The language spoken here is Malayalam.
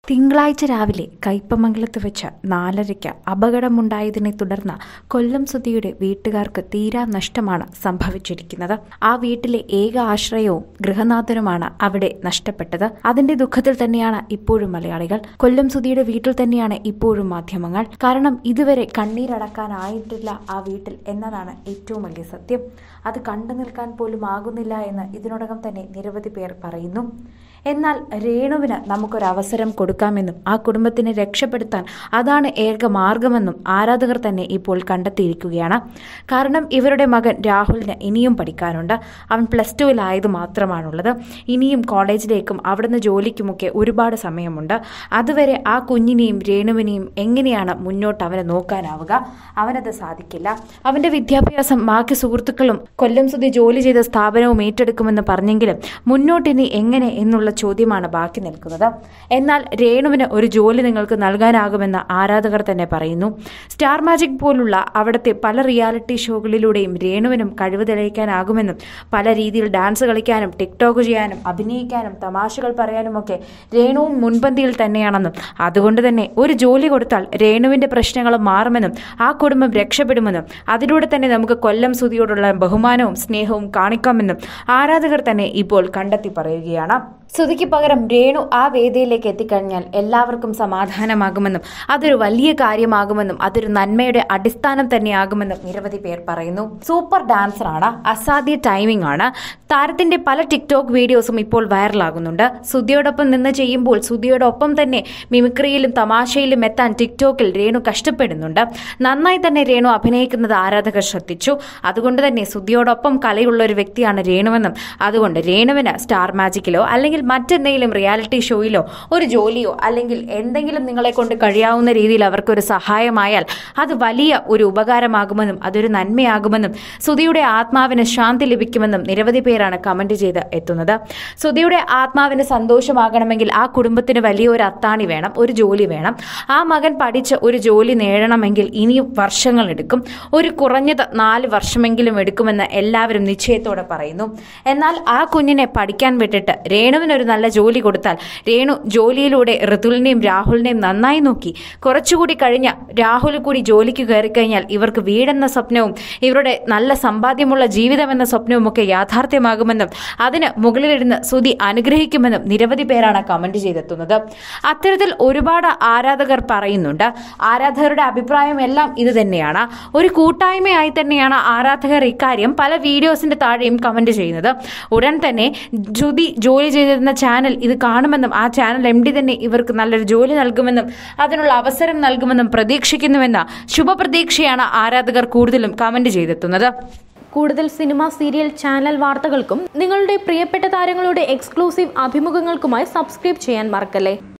തിങ്കളാഴ്ച രാവിലെ കയ്പമംഗലത്ത് വെച്ച് നാലരയ്ക്ക് അപകടമുണ്ടായതിനെ തുടർന്ന് കൊല്ലം സുധിയുടെ വീട്ടുകാർക്ക് തീരാ നഷ്ടമാണ് സംഭവിച്ചിരിക്കുന്നത് ആ വീട്ടിലെ ഏക ആശ്രയവും ഗൃഹനാഥനുമാണ് അവിടെ നഷ്ടപ്പെട്ടത് അതിന്റെ ദുഃഖത്തിൽ തന്നെയാണ് ഇപ്പോഴും മലയാളികൾ കൊല്ലം സുധിയുടെ വീട്ടിൽ തന്നെയാണ് ഇപ്പോഴും മാധ്യമങ്ങൾ കാരണം ഇതുവരെ കണ്ണീരടക്കാനായിട്ടില്ല ആ വീട്ടിൽ എന്നതാണ് ഏറ്റവും വലിയ സത്യം അത് കണ്ടു നിൽക്കാൻ പോലും ആകുന്നില്ല എന്ന് ഇതിനോടകം തന്നെ നിരവധി പേർ പറയുന്നു എന്നാൽ രേണുവിന് നമുക്കൊരവസരം കൊടുക്കാമെന്നും ആ കുടുംബത്തിനെ രക്ഷപ്പെടുത്താൻ അതാണ് ഏക മാർഗമെന്നും ആരാധകർ തന്നെ ഇപ്പോൾ കണ്ടെത്തിയിരിക്കുകയാണ് കാരണം ഇവരുടെ മകൻ രാഹുലിന് ഇനിയും പഠിക്കാനുണ്ട് അവൻ പ്ലസ് ടുവിലായത് മാത്രമാണുള്ളത് ഇനിയും കോളേജിലേക്കും അവിടുന്ന് ജോലിക്കുമൊക്കെ ഒരുപാട് സമയമുണ്ട് അതുവരെ ആ കുഞ്ഞിനെയും രേണുവിനെയും എങ്ങനെയാണ് മുന്നോട്ട് അവനെ നോക്കാനാവുക അവനത് സാധിക്കില്ല അവന്റെ വിദ്യാഭ്യാസം ബാക്കി സുഹൃത്തുക്കളും കൊല്ലം സുധി ജോലി ചെയ്ത സ്ഥാപനവും ഏറ്റെടുക്കുമെന്ന് പറഞ്ഞെങ്കിലും മുന്നോട്ടിനി എങ്ങനെ എന്നുള്ള ചോദ്യമാണ് ബാക്കി നിൽക്കുന്നത് എന്നാൽ രേണുവിന് ഒരു ജോലി നിങ്ങൾക്ക് നൽകാനാകുമെന്ന് ആരാധകർ തന്നെ പറയുന്നു സ്റ്റാർ മാജിക് പോലുള്ള അവിടുത്തെ പല റിയാലിറ്റി ഷോകളിലൂടെയും രേണുവിനും കഴിവ് തെളിയിക്കാനാകുമെന്നും പല രീതിയിൽ ഡാൻസ് കളിക്കാനും ടിക്ടോക്ക് ചെയ്യാനും അഭിനയിക്കാനും തമാശകൾ പറയാനുമൊക്കെ രേണുവും മുൻപന്തിയിൽ തന്നെയാണെന്നും അതുകൊണ്ട് തന്നെ ഒരു ജോലി കൊടുത്താൽ രേണുവിന്റെ പ്രശ്നങ്ങൾ മാറുമെന്നും ആ കുടുംബം രക്ഷപ്പെടുമെന്നും അതിലൂടെ തന്നെ നമുക്ക് കൊല്ലം സുതിയോടുള്ള ബഹുമാനവും സ്നേഹവും കാണിക്കാമെന്നും ആരാധകർ തന്നെ ഇപ്പോൾ കണ്ടെത്തി പറയുകയാണ് സുതിക്ക് പകരം രേണു ആ വേദിയിലേക്ക് എത്തിക്കഴിഞ്ഞാൽ എല്ലാവർക്കും സമാധാനമാകുമെന്നും അതൊരു വലിയ കാര്യമാകുമെന്നും അതൊരു നന്മയുടെ അടിസ്ഥാനം തന്നെയാകുമെന്നും നിരവധി പേർ പറയുന്നു സൂപ്പർ ഡാൻസറാണ് അസാധ്യ ടൈമിംഗ് ആണ് താരത്തിന്റെ പല ടിക്ടോക്ക് വീഡിയോസും ഇപ്പോൾ വൈറലാകുന്നുണ്ട് സുധിയോടൊപ്പം നിന്ന് ചെയ്യുമ്പോൾ സുധിയോടൊപ്പം തന്നെ മിമിക്രിയിലും തമാശയിലും എത്താൻ ടിക്ടോക്കിൽ രേണു കഷ്ടപ്പെടുന്നുണ്ട് നന്നായി തന്നെ രേണു അഭിനയിക്കുന്നത് ആരാധകർ ശ്രദ്ധിച്ചു അതുകൊണ്ട് തന്നെ സുധിയോടൊപ്പം കലയുള്ള ഒരു വ്യക്തിയാണ് രേണുവെന്നും അതുകൊണ്ട് രേണുവിന് സ്റ്റാർ മാജിക്കിലോ അല്ലെങ്കിൽ മറ്റെന്തെങ്കിലും റിയാലിറ്റി ഷോയിലോ ഒരു ജോലിയോ അല്ലെങ്കിൽ എന്തെങ്കിലും നിങ്ങളെ കൊണ്ട് കഴിയാവുന്ന രീതിയിൽ അവർക്കൊരു സഹായമായാൽ അത് വലിയ ഒരു ഉപകാരമാകുമെന്നും അതൊരു നന്മയാകുമെന്നും സുധിയുടെ ആത്മാവിന് ശാന്തി ലഭിക്കുമെന്നും നിരവധി പേരാണ് കമന്റ് ചെയ്ത് എത്തുന്നത് സുധിയുടെ ആത്മാവിന് സന്തോഷമാകണമെങ്കിൽ ആ കുടുംബത്തിന് വലിയൊരു അത്താണി വേണം ഒരു ജോലി വേണം ആ മകൻ പഠിച്ച് ഒരു ജോലി നേടണമെങ്കിൽ ഇനിയും വർഷങ്ങൾ എടുക്കും ഒരു കുറഞ്ഞത് നാല് വർഷമെങ്കിലും എടുക്കുമെന്ന് എല്ലാവരും നിശ്ചയത്തോടെ പറയുന്നു എന്നാൽ ആ കുഞ്ഞിനെ പഠിക്കാൻ വിട്ടിട്ട് രേണുവിനൊരു നല്ല ജോലി കൊടുത്താൽ രേണു ജോലിയിലൂടെ ഋതുലിനെയും രാഹുലിനെയും നന്നായി നോക്കി കുറച്ചുകൂടി കഴിഞ്ഞ രാഹുൽ കൂടി ജോലിക്ക് കയറി കഴിഞ്ഞാൽ ഇവർക്ക് വീടെന്ന സ്വപ്നവും ഇവരുടെ നല്ല സമ്പാദ്യമുള്ള ജീവിതം എന്ന സ്വപ്നവും ഒക്കെ യാഥാർത്ഥ്യമാകുമെന്നും അതിന് മുകളിലിരുന്ന് സുതി അനുഗ്രഹിക്കുമെന്നും നിരവധി പേരാണ് കമന്റ് ചെയ്തെത്തുന്നത് അത്തരത്തിൽ ഒരുപാട് ആരാധകർ പറയുന്നുണ്ട് ആരാധകരുടെ അഭിപ്രായം എല്ലാം ഇത് തന്നെയാണ് ഒരു കൂട്ടായ്മയായി തന്നെയാണ് ആരാധകർ ഇക്കാര്യം പല വീഡിയോസിന്റെ താഴെയും കമന്റ് ചെയ്യുന്നത് ഉടൻ തന്നെ ജുതി ജോലി ചെയ്തിരുന്ന ചാനൽ ഇത് കാണുമെന്നും ആ ചാനൽ എം ഡി തന്നെ ഇവർക്ക് നല്ലൊരു ജോലി നൽകുമെന്നും അതിനുള്ള അവസരം നൽകുമെന്നും പ്രതീക്ഷിക്കുന്നുവെന്ന ശുഭപ്രതീക്ഷയാണ് ആരാധകർ കൂടുതലും കമന്റ് ചെയ്തെത്തുന്നത് കൂടുതൽ സിനിമ സീരിയൽ ചാനൽ വാർത്തകൾക്കും നിങ്ങളുടെ പ്രിയപ്പെട്ട താരങ്ങളുടെ എക്സ്ക്ലൂസീവ് അഭിമുഖങ്ങൾക്കുമായി സബ്സ്ക്രൈബ് ചെയ്യാൻ മറക്കല്ലേ